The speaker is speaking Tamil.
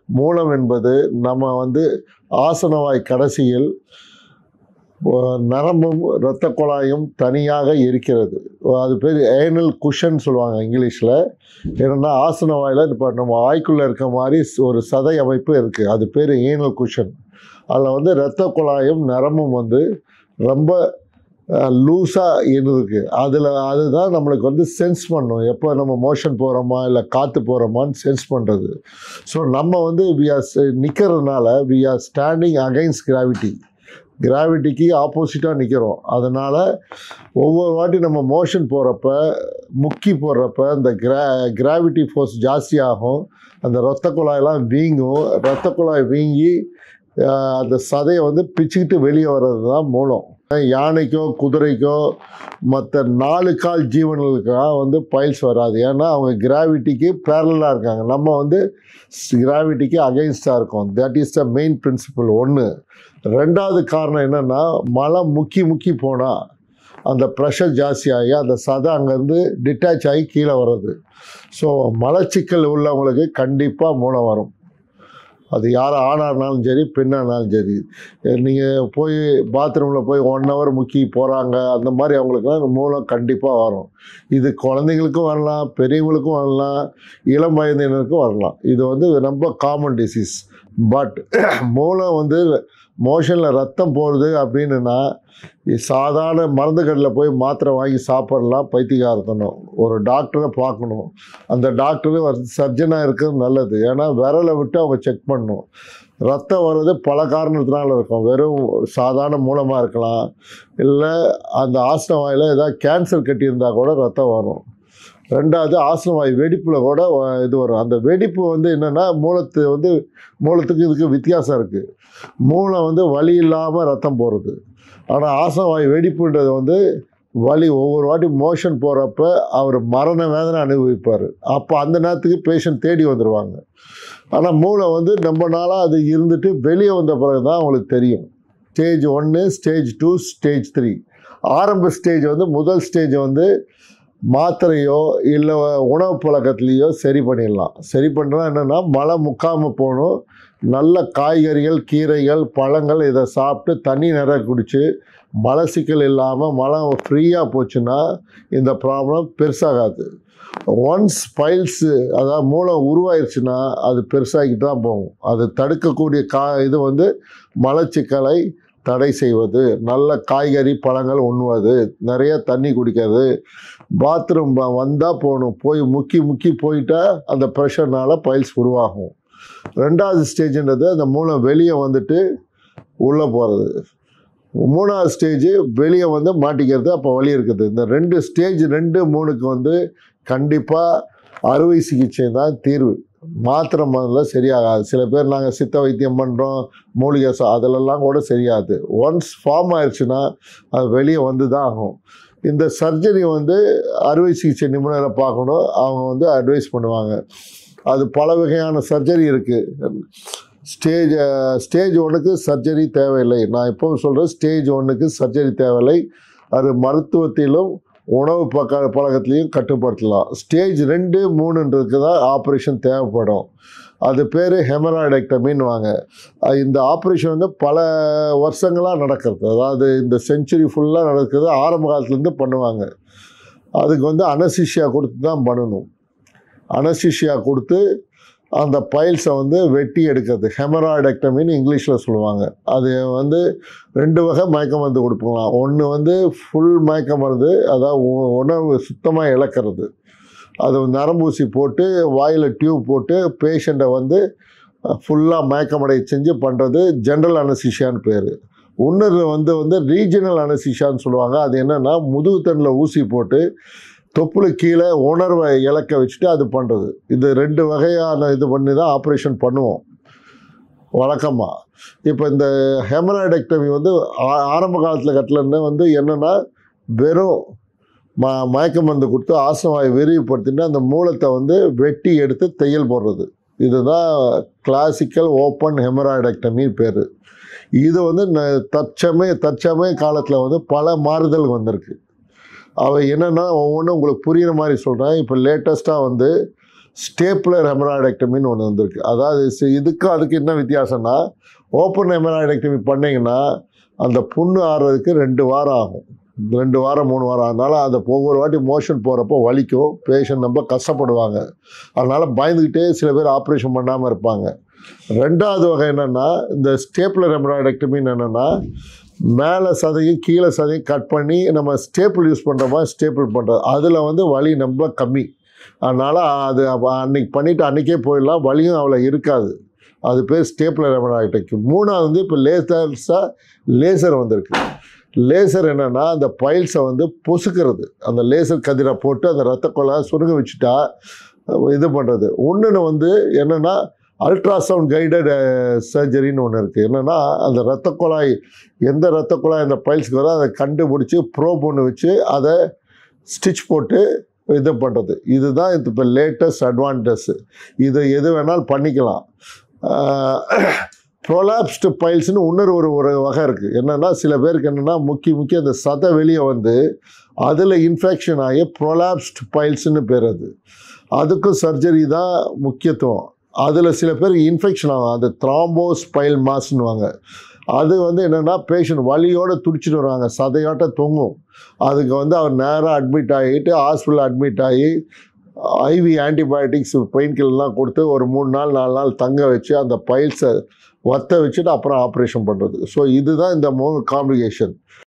மூலம் என்பது நம்ம வந்து ஆசனவாய் கடைசியில் ஒ- நரம்பும் இரத்த குழாயும் தனியாக இருக்கிறது அது பேர் ஏனல் குஷன் சொல்லுவாங்க இங்கிலீஷில் என்னென்னா ஆசன வாயில் இப்போ நம்ம வாய்க்குள்ளே இருக்க மாதிரி ஒரு சதை அமைப்பு இருக்குது அது பேர் ஏனல் குஷன் அதில் வந்து இரத்த குழாயும் நரம்பும் வந்து ரொம்ப லூஸாக இருக்கு அதில் அதுதான் நம்மளுக்கு வந்து சென்ஸ் பண்ணும் எப்போ நம்ம மோஷன் போகிறோமா இல்லை காற்று போகிறோமான்னு சென்ஸ் பண்ணுறது ஸோ நம்ம வந்து வி ஆர் நிற்கிறதுனால we are standing against gravity கிராவிட்டிக்கு ஆப்போசிட்டாக நிற்கிறோம் அதனால் ஒவ்வொரு வாட்டி நம்ம மோஷன் போகிறப்ப முக்கி போடுறப்ப இந்த கிரா கிராவிட்டி ஃபோர்ஸ் ஜாஸ்தியாகும் அந்த இரத்த குழாயெல்லாம் வீங்கும் இரத்த குழாய் வீங்கி ஆஹ், அந்த சதையை வந்து பிச்சுக்கிட்டு வெளியே வர்றது தான் மூலம் யானைக்கோ குதிரைக்கோ மற்ற நாலு கால் ஜீவன்களுக்கெல்லாம் வந்து பைல்ஸ் வராது ஏன்னா அவங்க கிராவிட்டிக்கு பேரலாக இருக்காங்க நம்ம வந்து கிராவிட்டிக்கு அகைன்ஸ்டாக இருக்கோம் that is the main principle ஒன்று ரெண்டாவது காரணம் என்னென்னா மழை முக்கி முக்கி போனால் அந்த ப்ரெஷர் ஜாஸ்தியாகி அந்த சதை அங்கேருந்து டிட்டாச் ஆகி கீழே வர்றது ஸோ மலச்சிக்கல் உள்ளவங்களுக்கு கண்டிப்பாக மூலம் வரும் அது யார் ஆணானாலும் சரி பெண்ணானாலும் சரி நீங்கள் போய் பாத்ரூமில் போய் ஒன் ஹவர் முக்கி போகிறாங்க அந்த மாதிரி அவங்களுக்குலாம் மூலம் கண்டிப்பாக வரும் இது குழந்தைங்களுக்கும் வரலாம் பெரியவங்களுக்கும் வரலாம் இளம் வயதினருக்கும் வரலாம் இது வந்து ரொம்ப காமன் டிசீஸ் பட் மூலம் வந்து மோஷனில் ரத்தம் போகிறது அப்படின்னுனா சாதாரண மருந்து கடையில் போய் மாத்திரை வாங்கி சாப்பிடலாம் பைத்தியகாரத்தனம் ஒரு டாக்டரை பார்க்கணும் அந்த டாக்டரு சர்ஜனாக இருக்கிறது நல்லது ஏன்னா விரலை விட்டு அவங்க செக் பண்ணணும் ரத்தம் வர்றது பல காரணத்தினால இருக்கும் வெறும் சாதாரண மூலமாக இருக்கலாம் இல்லை அந்த ஆசன வாயில் ஏதாவது கேன்சர் கட்டியிருந்தா கூட ரத்தம் வரும் ரெண்டாவது ஆசனவாய் வெடிப்பில் கூட வ- இது வரும் அந்த வெடிப்பு வந்து என்னென்னா மூலத்து வந்து மூலத்துக்கு இதுக்கு வித்தியாசம் இருக்குது மூலம் வந்து வலி இல்லாமல் ரத்தம் போகிறது ஆனால் ஆசனவாய் வெடிப்புன்றது வந்து வலி ஒவ்வொரு வாட்டி மோஷன் போகிறப்ப அவர் மரண வேதனை அனுபவிப்பார் அப்போ அந்த நேரத்துக்கு பேஷண்ட் தேடி வந்துடுவாங்க ஆனால் மூளை வந்து ரொம்ப நாளாக அது இருந்துட்டு வெளியே வந்த பிறகு தான் அவங்களுக்கு தெரியும் ஸ்டேஜ் ஒன்று ஸ்டேஜ் டூ ஸ்டேஜ் த்ரீ ஆரம்ப ஸ்டேஜ் வந்து முதல் ஸ்டேஜ் வந்து மாத்திரையோ இல்லை உணவு பழக்கத்துலேயோ சரி பண்ணிடலாம் சரி பண்ணுறா என்னென்னா மழை முக்காமல் போகணும் நல்ல காய்கறிகள் கீரைகள் பழங்கள் இதை சாப்பிட்டு தண்ணி நிறைய குடித்து மலச்சிக்கல் இல்லாமல் மழை ஃப்ரீயாக போச்சுன்னா இந்த ப்ராப்ளம் பெருசாகாது ஒன்ஸ் பைல்ஸு அதாவது மூலம் உருவாயிருச்சுன்னா அது பெருசாகிட்டு தான் போகும் அது தடுக்கக்கூடிய கா இது வந்து மலச்சிக்கலை தடை செய்வது நல்ல காய்கறி பழங்கள் உண்ணுவது நிறைய தண்ணி குடிக்கிறது பாத்ரூம் வந்தால் போகணும் போய் முக்கி முக்கி போயிட்டா அந்த ப்ரெஷர்னால பைல்ஸ் உருவாகும் ரெண்டாவது ஸ்டேஜ்ன்றது அந்த மூலம் வெளியே வந்துட்டு உள்ளே போகிறது மூணாவது ஸ்டேஜ் வெளியே வந்து மாட்டிக்கிறது அப்போ வலி இருக்குது இந்த ரெண்டு ஸ்டேஜ் ரெண்டு மூணுக்கு வந்து கண்டிப்பாக அறுவை சிகிச்சை தான் தீர்வு மாத்திரை முதல்ல சரியாகாது சில பேர் நாங்கள் சித்த வைத்தியம் பண்ணுறோம் மூலிகை சா அதிலெல்லாம் கூட சரியாது ஒன்ஸ் ஃபார்ம் ஆயிடுச்சுன்னா அது வெளியே வந்து தான் ஆகும் இந்த சர்ஜரி வந்து அறுவை சிகிச்சை நிபுணரை பார்க்கணும் அவங்க வந்து அட்வைஸ் பண்ணுவாங்க அது பல வகையான சர்ஜரி இருக்குது ஸ்டேஜ் ஸ்டேஜ் ஒன்றுக்கு சர்ஜரி தேவையில்லை நான் எப்பவும் சொல்கிறேன் ஸ்டேஜ் ஒன்றுக்கு சர்ஜரி தேவையில்லை அது மருத்துவத்திலும் உணவு பக்க பழக்கத்துலேயும் கட்டுப்படுத்தலாம் ஸ்டேஜ் ரெண்டு மூணுன்றதுக்கு தான் ஆப்ரேஷன் தேவைப்படும் அது பேர் ஹெமராய்டெக்டமின்னு வாங்க அஹ் இந்த ஆப்ரேஷன் வந்து பல வருஷங்களாக நடக்கிறது அதாவது இந்த செஞ்சுரி ஃபுல்லாக நடக்கிறது ஆரம்ப காலத்துலேருந்து பண்ணுவாங்க அதுக்கு வந்து அனசிஷியா கொடுத்து தான் பண்ணணும் அனசிஷியா கொடுத்து அந்த பைல்ஸை வந்து வெட்டி எடுக்கிறது ஹெமராய்டெக்டமின்னு இங்கிலீஷில் சொல்லுவாங்க அது வந்து ரெண்டு வகை மயக்க மருந்து கொடுக்கலாம் ஒன்று வந்து ஃபுல் மயக்க மருந்து அதாவது உ- உணவு சுத்தமாக இழக்கிறது அது நரம்பூசி போட்டு வாயில் டியூப் போட்டு பேஷண்ட்டை வந்து ஃபுல்லாக மயக்கமடை செஞ்சு பண்ணுறது ஜென்ரல் அனசிஷியான்னு பேர் இன்னொரு வந்து வந்து ரீஜனல் அனசிஷியான்னு சொல்லுவாங்க அது என்னென்னா முதுகுத்தண்டில் ஊசி போட்டு தொப்புளு கீழே உணர்வை இழக்க வச்சுட்டு அது பண்ணுறது இது ரெண்டு வகையான இது பண்ணி தான் ஆப்ரேஷன் பண்ணுவோம் வழக்கமாக இப்போ இந்த ஹெமராய்டெக்டமி வந்து ஆ- ஆரம்ப காலத்தில் கட்டலன்னு வந்து என்னென்னா வெறும் ம மயக்க மருந்து கொடுத்து ஆசனவாயை விரிவுபடுத்திட்டு அந்த மூலத்தை வந்து வெட்டி எடுத்து தையல் போடுறது இதுதான் கிளாசிக்கல் ஓப்பன் ஹெமராய்டெக்டமி பேர் இது வந்து ந- தற்சமய தற்சமய காலத்தில் வந்து பல மாறுதல் வந்திருக்கு அவை என்னென்னா ஒவ்வொன்றும் உங்களுக்கு புரிகிற மாதிரி சொல்கிறேன் இப்போ லேட்டஸ்ட்டாக வந்து ஸ்டேப்லர் ஹெமராய்டெக்டமின்னு ஒன்று வந்திருக்கு அதாவது சி- இதுக்கும் அதுக்கு என்ன வித்தியாசம்னா ஓப்பன் ஹெமராய்டெக்டமி பண்ணீங்கன்னா அந்த புண்ணு ஆறுறதுக்கு ரெண்டு வாரம் ஆகும் ரெண்டு வாரம் மூணு வாரம் அதனால் அந்த ஒவ்வொரு வாட்டி மோஷன் போகிறப்போ வலிக்கும் பேஷண்ட் ரொம்ப கஷ்டப்படுவாங்க அதனால் பயந்துக்கிட்டே சில பேர் ஆப்ரேஷன் பண்ணாமல் இருப்பாங்க ரெண்டாவது வகை என்னென்னா இந்த ஸ்டேப்லர் ஹெமராய்டெக்டமின்னு என்னென்னா மேலே சதையும் கீழே சதையும் கட் பண்ணி நம்ம ஸ்டேப்பிள் யூஸ் பண்ணுற மாதிரி ஸ்டேப்பிள் பண்ணுறது அதில் வந்து வலி ரொம்ப கம்மி அதனால் அது அப்ப அன்னைக்கு பண்ணிவிட்டு அன்றைக்கே போயிடலாம் வலியும் அவ்வளோ இருக்காது அது பேர் ஸ்டேப்லர் ஹெமராய்டெக்டமி மூணாவது வந்து இப்போ லேசர்ஸாக லேசர் வந்திருக்கு லேசர் என்னென்னா அந்த பைல்ஸை வந்து பொசுக்கிறது அந்த லேசர் கதிரை போட்டு அந்த ரத்த குழாய் சுருங்க வச்சுட்டா அஹ் இது பண்ணுறது ஒன்றுன்னு வந்து என்னென்னா அல்ட்ராசவுண்ட் கைடட் சர்ஜரின்னு ஒன்று இருக்குது என்னென்னா அந்த ரத்த குழாய் எந்த ரத்த குழாய் அந்த பைல்ஸ்க்கு வரும் அதை கண்டுபிடிச்சி ப்ரோப் ஒன்று வச்சு அதை ஸ்டிச் போட்டு இது பண்ணுறது இதுதான் இப்போ லேட்டஸ்ட் அட்வான்டேஜ் இதை எது வேணாலும் பண்ணிக்கலாம் ப்ரொலாப்ஸ்டு பைல்ஸ்னு இன்னொரு ஒரு ஒரு வகை இருக்குது என்னென்னா சில பேருக்கு என்னென்னா முக்கிய முக்கிய அந்த சதை வெளியே வந்து அதில் இன்ஃபெக்ஷன் ஆகி ப்ரொலாப்ஸ்டு பைல்ஸ்னு பேர் அது அதுக்கும் சர்ஜரி தான் முக்கியத்துவம் அதில் சில பேருக்கு இன்ஃபெக்ஷன் ஆகும் அது த்ராம்போஸ் பைல் மாஸ்னுவாங்க அது வந்து என்னென்னா பேஷண்ட் வலியோடு துடிச்சிட்டு வருவாங்க சதையாட்ட தொங்கும் அதுக்கு வந்து அவர் நேராக அட்மிட் ஆகிட்டு ஹாஸ்பிட்டல் அட்மிட் ஆகி ஐவி ஆன்டிபயோட்டிக்ஸ் பெயின் கில்லர்லாம் கொடுத்து ஒரு மூணு நாள் நாலு நாள் தங்க வச்சு அந்த பைல்ஸை வத்த வச்சுட்டு அப்புறம் ஆப்ரேஷன் பண்ணுறது ஸோ இதுதான் இந்த மூணு காம்ப்ளிகேஷன்